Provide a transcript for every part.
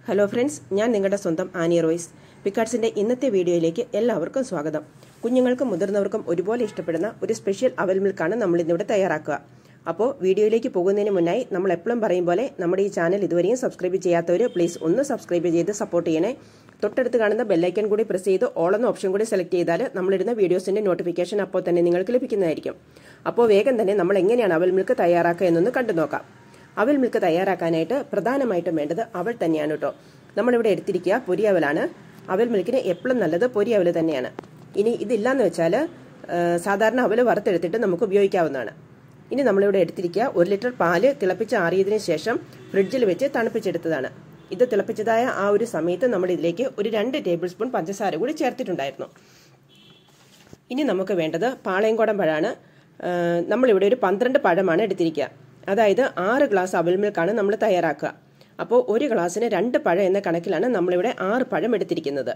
hello friends ഞാൻ നിങ്ങളുടെ സ്വന്തം ആനി റോയ്സ് പിക്കാട്സിന്റെ ഇന്നത്തെ വീഡിയോയിലേക്ക് എല്ലാവർക്കും സ്വാഗതം കുഞ്ഞുങ്ങൾക്കും മുതിർന്നവർക്കും ഒരുപോലെ ഇഷ്ടപ്പെടുന്ന ഒരു സ്പെഷ്യൽ അവൽ മിൽക്കാണ് നമ്മൾ ഇന്നിവിടെ തയ്യാറാക്കുക അപ്പോൾ വീഡിയോയിലേക്ക് പോകുന്നതിന് മുന്നായി നമ്മൾ എപ്പോഴും പറയും പോലെ നമ്മുടെ ഈ ചാനൽ ഇതുവരെയും സബ്സ്ക്രൈബ് ചെയ്യാത്തവർ പ്ലീസ് ഒന്ന് സബ്സ്ക്രൈബ് ചെയ്ത് സപ്പോർട്ട് ചെയ്യണേ തൊട്ടടുത്ത് കാണുന്ന ബെല്ലൈക്കൻ കൂടി പ്രസ് ചെയ്ത് ഓൾ എന്ന ഓപ്ഷൻ കൂടി സെലക്ട് ചെയ്താൽ നമ്മളിടുന്ന വീഡിയോസിന്റെ നോട്ടിഫിക്കേഷൻ അപ്പോൾ തന്നെ നിങ്ങൾക്ക് ലഭിക്കുന്നതായിരിക്കും അപ്പോൾ വേഗം തന്നെ നമ്മൾ എങ്ങനെയാണ് അവൽ മിൽക്ക് തയ്യാറാക്കുക എന്നൊന്ന് കണ്ടു നോക്കാം അവൽ മിൽക്ക് തയ്യാറാക്കാനായിട്ട് പ്രധാനമായിട്ടും വേണ്ടത് അവൽ തന്നെയാണ് കേട്ടോ നമ്മളിവിടെ എടുത്തിരിക്കുക പൊരിയവലാണ് അവൽ മിൽക്കിന് എപ്പോഴും നല്ലത് പൊരിയവൽ തന്നെയാണ് ഇനി ഇതില്ലാന്ന് വെച്ചാൽ സാധാരണ അവൽ വറുത്തെടുത്തിട്ട് നമുക്ക് ഉപയോഗിക്കാവുന്നതാണ് ഇനി നമ്മളിവിടെ എടുത്തിരിക്കുക ഒരു ലിറ്റർ പാല് തിളപ്പിച്ച് ആറിയതിനു ശേഷം ഫ്രിഡ്ജിൽ വെച്ച് തണുപ്പിച്ചെടുത്തതാണ് ഇത് തിളപ്പിച്ചതായ ആ ഒരു സമയത്ത് നമ്മൾ ഇതിലേക്ക് ഒരു രണ്ട് ടേബിൾ സ്പൂൺ പഞ്ചസാര കൂടി ചേർത്തിട്ടുണ്ടായിരുന്നു ഇനി നമുക്ക് വേണ്ടത് പാളയംകോടൻ പഴമാണ് നമ്മളിവിടെ ഒരു പന്ത്രണ്ട് പഴമാണ് എടുത്തിരിക്കുക അതായത് ആറ് ഗ്ലാസ് അവൽ മിൽക്കാണ് നമ്മൾ തയ്യാറാക്കുക അപ്പോൾ ഒരു ഗ്ലാസ്സിന് രണ്ട് പഴം എന്ന കണക്കിലാണ് നമ്മളിവിടെ ആറ് പഴം എടുത്തിരിക്കുന്നത്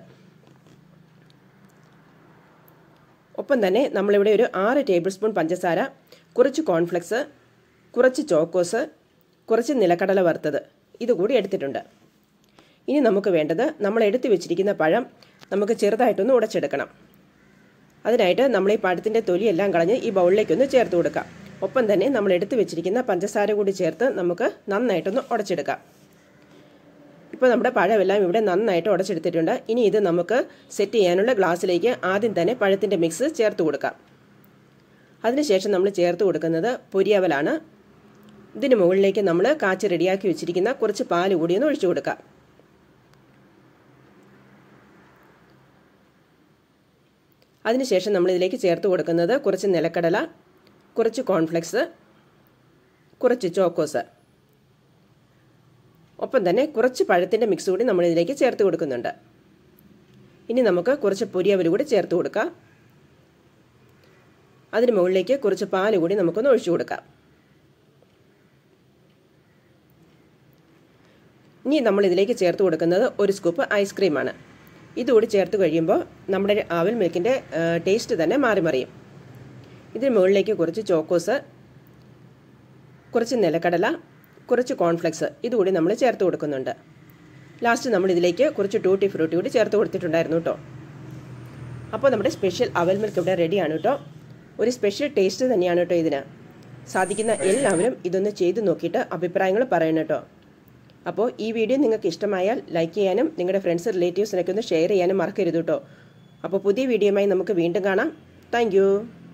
ഒപ്പം തന്നെ നമ്മളിവിടെ ഒരു ആറ് ടേബിൾ സ്പൂൺ പഞ്ചസാര കുറച്ച് കോൺഫ്ലെക്സ് കുറച്ച് ചോക്കോസ് കുറച്ച് നിലക്കടല വറുത്തത് ഇതുകൂടി എടുത്തിട്ടുണ്ട് ഇനി നമുക്ക് വേണ്ടത് നമ്മൾ എടുത്തു വെച്ചിരിക്കുന്ന പഴം നമുക്ക് ചെറുതായിട്ടൊന്ന് ഉടച്ചെടുക്കണം അതിനായിട്ട് നമ്മൾ ഈ പഴത്തിൻ്റെ തൊലിയെല്ലാം കളഞ്ഞ് ഈ ബൗളിലേക്കൊന്ന് ചേർത്ത് കൊടുക്കാം ഒപ്പം തന്നെ നമ്മൾ എടുത്തു വെച്ചിരിക്കുന്ന പഞ്ചസാര കൂടി ചേർത്ത് നമുക്ക് നന്നായിട്ടൊന്ന് ഉടച്ചെടുക്കാം ഇപ്പോൾ നമ്മുടെ പഴമെല്ലാം ഇവിടെ നന്നായിട്ട് ഉടച്ചെടുത്തിട്ടുണ്ട് ഇനി ഇത് നമുക്ക് സെറ്റ് ചെയ്യാനുള്ള ഗ്ലാസ്സിലേക്ക് ആദ്യം തന്നെ പഴത്തിൻ്റെ മിക്സ് ചേർത്ത് കൊടുക്കാം അതിനുശേഷം നമ്മൾ ചേർത്ത് കൊടുക്കുന്നത് പൊരിയവലാണ് ഇതിന് മുകളിലേക്ക് നമ്മൾ കാച്ച് റെഡിയാക്കി വെച്ചിരിക്കുന്ന കുറച്ച് പാല് കൂടി ഒന്ന് ഒഴിച്ചു കൊടുക്കാം അതിനുശേഷം നമ്മൾ ഇതിലേക്ക് ചേർത്ത് കൊടുക്കുന്നത് കുറച്ച് നിലക്കടല കുറച്ച് കോൺഫ്ലെക്സ് കുറച്ച് ചോക്കോസ് ഒപ്പം തന്നെ കുറച്ച് പഴത്തിൻ്റെ മിക്സ് കൂടി നമ്മൾ ഇതിലേക്ക് ചേർത്ത് കൊടുക്കുന്നുണ്ട് ഇനി നമുക്ക് കുറച്ച് പൊരിയവൽ കൂടി ചേർത്ത് കൊടുക്കാം അതിന് മുകളിലേക്ക് കുറച്ച് പാല് കൂടി നമുക്കൊന്ന് ഒഴിച്ചു കൊടുക്കാം ഇനി നമ്മൾ ഇതിലേക്ക് ചേർത്ത് കൊടുക്കുന്നത് ഒരു സ്കൂപ്പ് ഐസ്ക്രീമാണ് ഇതുകൂടി ചേർത്ത് കഴിയുമ്പോൾ നമ്മുടെ ആവൽ മിൽക്കിൻ്റെ ടേസ്റ്റ് തന്നെ മാറി മറിയും ഇതിന് മുകളിലേക്ക് കുറച്ച് ചോക്കോസ് കുറച്ച് നിലക്കടല കുറച്ച് കോൺഫ്ലെക്സ് ഇതുകൂടി നമ്മൾ ചേർത്ത് കൊടുക്കുന്നുണ്ട് ലാസ്റ്റ് നമ്മൾ ഇതിലേക്ക് കുറച്ച് ടൂട്ടി ഫ്രൂട്ടി കൂടി ചേർത്ത് കൊടുത്തിട്ടുണ്ടായിരുന്നു കേട്ടോ അപ്പോൾ നമ്മുടെ സ്പെഷ്യൽ അവൽ മിൽക്ക് ഇവിടെ റെഡിയാണ് കേട്ടോ ഒരു സ്പെഷ്യൽ ടേസ്റ്റ് തന്നെയാണ് കേട്ടോ ഇതിന് സാധിക്കുന്ന എല്ലാവരും ഇതൊന്ന് ചെയ്ത് നോക്കിയിട്ട് അഭിപ്രായങ്ങൾ പറയണം കേട്ടോ അപ്പോൾ ഈ വീഡിയോ നിങ്ങൾക്ക് ഇഷ്ടമായാൽ ലൈക്ക് ചെയ്യാനും നിങ്ങളുടെ ഫ്രണ്ട്സ് റിലേറ്റീവ്സിനൊക്കെ ഒന്ന് ഷെയർ ചെയ്യാനും മറക്കരുത് കേട്ടോ അപ്പോൾ പുതിയ വീഡിയോയുമായി നമുക്ക് വീണ്ടും കാണാം താങ്ക്